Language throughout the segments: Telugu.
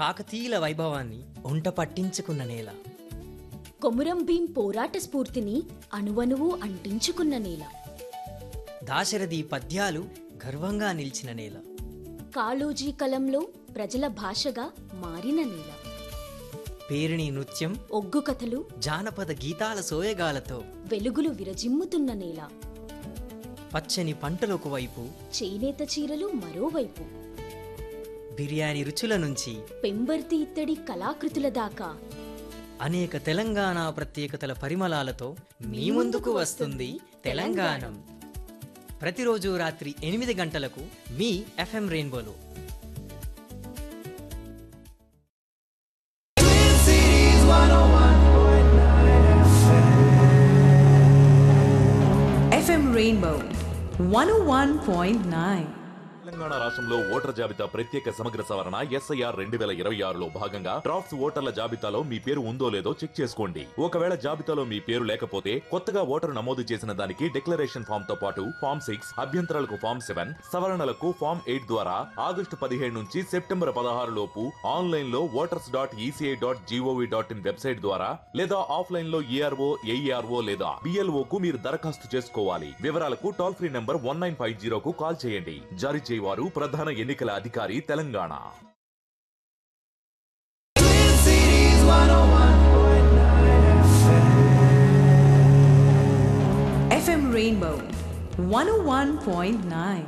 కాకతీయుల వైభవాన్ని ఒంట పట్టించుకున్న నేల కొమురం భీం పోరాట స్ఫూర్తిని అణువణువు అంటించుకున్న నేల దాశరథి పద్యాలు గర్వంగా నిలిచిన నేల కాళోజీ కలంలో ప్రజల భాషగా మారిన నేల పేరిణి నృత్యం ఒగ్గు కథలు జానపద గీతాల సోయగాలతో వెలుగులు విరజిమ్ముతున్న నేల పచ్చని పంటలకు వైపు చేనేత చీరలు మరోవైపు బిర్యానీ రుచుల నుంచి పెంబర్తి ఇత్తడి కళాకృతుల దాకా అనేక తెలంగాణ ప్రత్యేకతల పరిమళాలతో మీ ముందుకు వస్తుంది తెలంగాణం ప్రతిరోజు రాత్రి ఎనిమిది గంటలకు మీ ఎఫ్ఎం రెయిన్బోలో FM Rainbow 101.9. తెలంగాణ రాష్ట్రంలో ఓటర్ జాబితా ప్రత్యేక సమగ్ర సవరణ ఎస్ఐఆర్ రెండు వేల ఇరవై ఆరులో భాగంగా డ్రాఫ్ట్స్ ఓటర్ల జాబితాలో మీ పేరు ఉందో లేదో చెక్ చేసుకోండి ఒకవేళ జాబితాలో మీ పేరు లేకపోతే కొత్తగా ఓటరు నమోదు చేసిన దానికి డిక్లరేషన్ ఫామ్ తో పాటు ఫామ్ సిక్స్ అభ్యంతరాలకు ఫామ్ సెవెన్ సవరణలకు ఫామ్ ఎయిట్ ద్వారా ఆగస్టు పదిహేడు నుంచి సెప్టెంబర్ పదహారు లోపు ఆన్లైన్ లో voters dot ECI dot G O V dot in website ద్వారా లేదా ఆఫ్లైన్ లో ఈఆర్ఓ ఏఈఆర్ఓ లేదా బిఎల్ఓ కు మీరు దరఖాస్తు చేసుకోవాలి వివరాలకు toll free number one nine five జీరోకు కాల్ చేయండి జారీ చేయవారు ప్రధాన ఎన్నికల అధికారి తెలంగాణ FM Rainbow 101.9.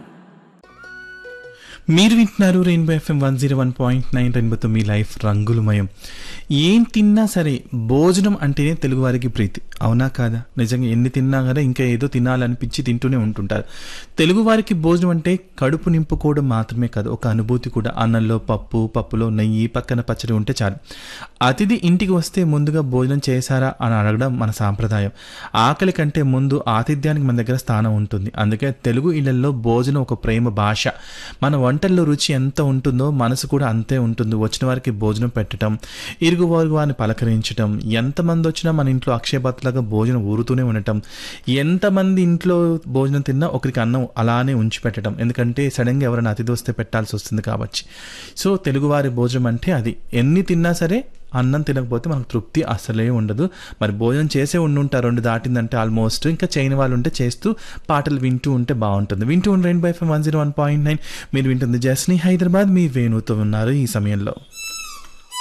మీరు వింటున్నారు Rainbow FM one zero one point nine రెయిన్బోతో మీ లైఫ్ రంగులమయం ఏం తిన్నా సరే భోజనం అంటేనే తెలుగువారికి ప్రీతి అవునా కాదా నిజంగా ఎన్ని తిన్నా కదా ఇంకా ఏదో తినాలనిపించి తింటూనే ఉంటుంటారు తెలుగువారికి భోజనం అంటే కడుపు నింపుకోవడం మాత్రమే కాదు ఒక అనుభూతి కూడా అన్నంలో పప్పు పప్పులో నెయ్యి పక్కన పచ్చడి ఉంటే చాలు అతిథి ఇంటికి వస్తే ముందుగా భోజనం చేశారా అని అడగడం మన సాంప్రదాయం ఆకలి కంటే ముందు ఆతిథ్యానికి మన దగ్గర స్థానం ఉంటుంది అందుకే తెలుగు ఇళ్లలో భోజనం ఒక ప్రేమ భాష మన వంటల్లో రుచి ఎంత ఉంటుందో మనసు కూడా అంతే ఉంటుంది వచ్చిన వారికి భోజనం పెట్టడం ఇరుగు వారు వారిని పలకరించడం ఎంతమంది వచ్చినా మన ఇంట్లో అక్షయపాత్రలాగా భోజనం ఊరుతూనే ఉండటం ఎంతమంది ఇంట్లో భోజనం తిన్నా ఒకరికి అన్నం అలానే ఉంచి పెట్టడం ఎందుకంటే సడన్గా ఎవరైనా అతిథి వస్తే పెట్టాల్సి వస్తుంది కాబట్టి సో తెలుగువారి భోజనం అంటే అది ఎన్ని తిన్నా సరే అన్నం తినకపోతే మనకు తృప్తి అసలే ఉండదు మరి భోజనం చేసే ఉండుంటారు రెండు దాటిందంటే ఆల్మోస్ట్ ఇంకా చేయని వాళ్ళు ఉంటే చేస్తూ పాటలు వింటూ ఉంటే బాగుంటుంది వింటూ ఉండండి bye five one zero one point nine మీరు వింటుంది జస్ని హైదరాబాద్ మీ వేణుతో ఉన్నారు ఈ సమయంలో